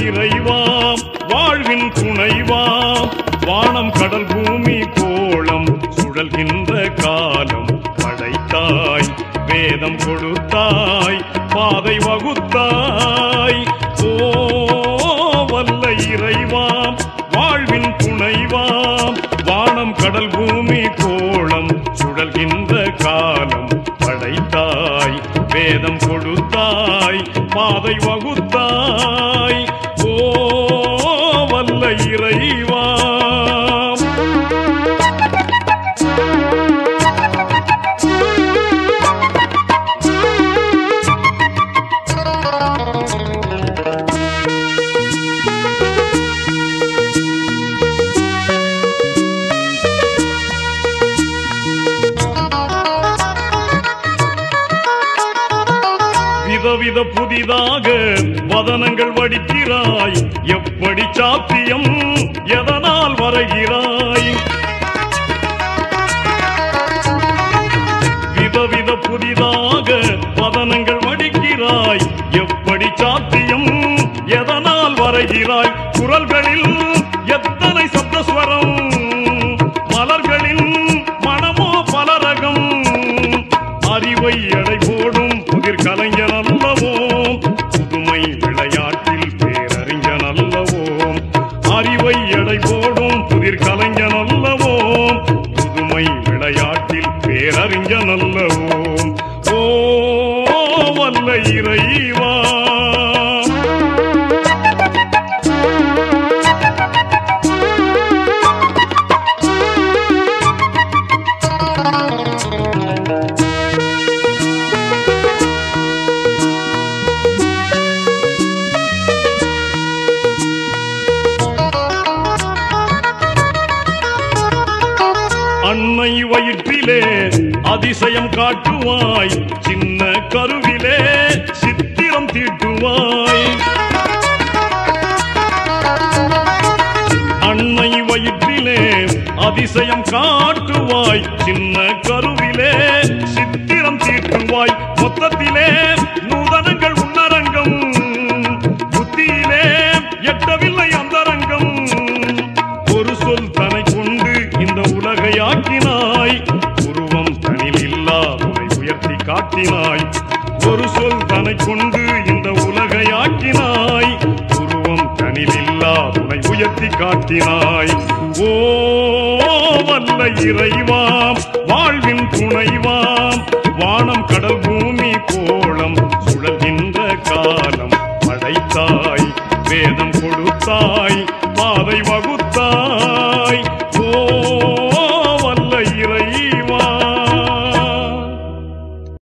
இறைவாம் வாழ்வின் துணைவாம் வானம் கடல் பூமி கோளம் சுழல்கின்ற காலம் படைத்தாய் வேதம் கொடுத்தாய் பாதை வகுத்தாய் ஓ வல்ல இறைவாம் வாழ்வின் துணைவாம் வானம் கடல் பூமி கோளம் சுழல்கின்ற காலம் படைத்தாய் வேதம் கொடுத்தாய் பாதை வகுத்தாய் ஓ வல்ல இறைவாம் விதவித புதிதாக வதனங்கள் வடிக்கிறாய் எப்படி சாத்தியம் எதனால் வரைகிறாய் விதவித புதிதாக வதனங்கள் வடிக்கிறாய் எப்படி சாத்தியம் எதனால் வரைகிறாய் குரல்களில் எத்தனை சப்தஸ்வரம் மலர்களின் மனமோ பலரகம் அறிவை எடை போடும் புதிர் கலைஞன் அல்லவோ புதுமை விளையாட்டில் பேரறிஞன் அல்லவோ அறிவை எடை போடும் புதிர் கலைஞன் அல்லவோ புதுமை விளையாட்டில் பேரறிஞன் அல்லவோ ஓ வல்ல இறைவா அன்னை வயிற்றிலே அதிசயம் காட்டுவாய் சின்ன கருவிலே சித்திரம் தீட்டுவாய் அன்னை வயிற்றிலே அதிசயம் காட்டுவாய் சின்ன கருவிலே சித்திரம் தீட்டுவாய் மொத்தத்திலே நூதனங்கள் உன்னரங்கம் புத்தியிலே எட்டவில்லை அந்தரங்கம் ஒரு சொல் தனை கொண்டு இந்த உலகையாக்கினாய் உருவம் தனில் இல்லாததை உயர்த்தி காட்டினாய் ஒரு சொல் தனை கொண்டு இந்த உலகையாக்கினாய் உருவம் தனில் இல்லாததை உயர்த்தி காட்டினாய் ஓ வல்ல இறைவாம் வாழ்வின் துணைவாம் வானம் கடல் பூமி கோளம் சுழல்கின்ற காலம் படைத்தாய் வேதம் கொடுத்தாய்